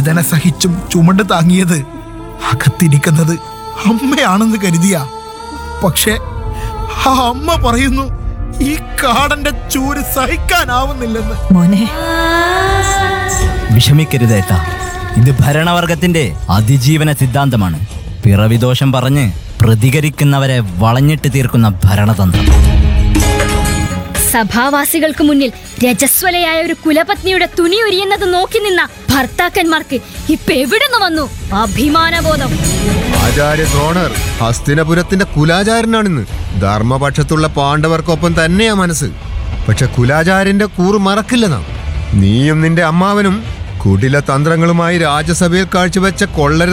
വേദന സഹിച്ചും ചുമട് താങ്ങിയത് അകത്തിരിക്കുന്നത് അമ്മയാണെന്ന് കരുതിയ പക്ഷേ ആ അമ്മ പറയുന്നു ഈ കാടന്റെ ചൂര് സഹിക്കാനാവുന്നില്ലെന്ന് മോനെ വിഷമിക്കരുതേട്ട ഇത് ഭരണവർഗത്തിന്റെ അതിജീവന സിദ്ധാന്തമാണ് പിറവിദോഷം പറഞ്ഞ് പ്രതികരിക്കുന്നവരെ വളഞ്ഞിട്ട് തീർക്കുന്ന ഭരണതന്ത്രം സഭാവാസികൾക്ക് മുന്നിൽ രജസ്വലയായ ഒരു കുലപത്നിയുടെ തുണി ഉരിയുന്നത് നോക്കി നിന്ന ഭർത്താക്കന്മാർക്ക് ഇപ്പൊ എവിടുന്ന് വന്നു അഭിമാനബോധം ആചാര്യ ദ്രോണർ ഹസ്തിനപുരത്തിന്റെ കുലാചാരനാണിന്ന് ധർമ്മപക്ഷത്തുള്ള പാണ്ഡവർക്കൊപ്പം തന്നെയാ മനസ്സ് പക്ഷെ കുലാചാര്യന്റെ കൂറ് മറക്കില്ല നാം നീയും നിന്റെ അമ്മാവനും കുടില തന്ത്രങ്ങളുമായി രാജ്യസഭയിൽ കാഴ്ചവെച്ച കൊള്ളരുത്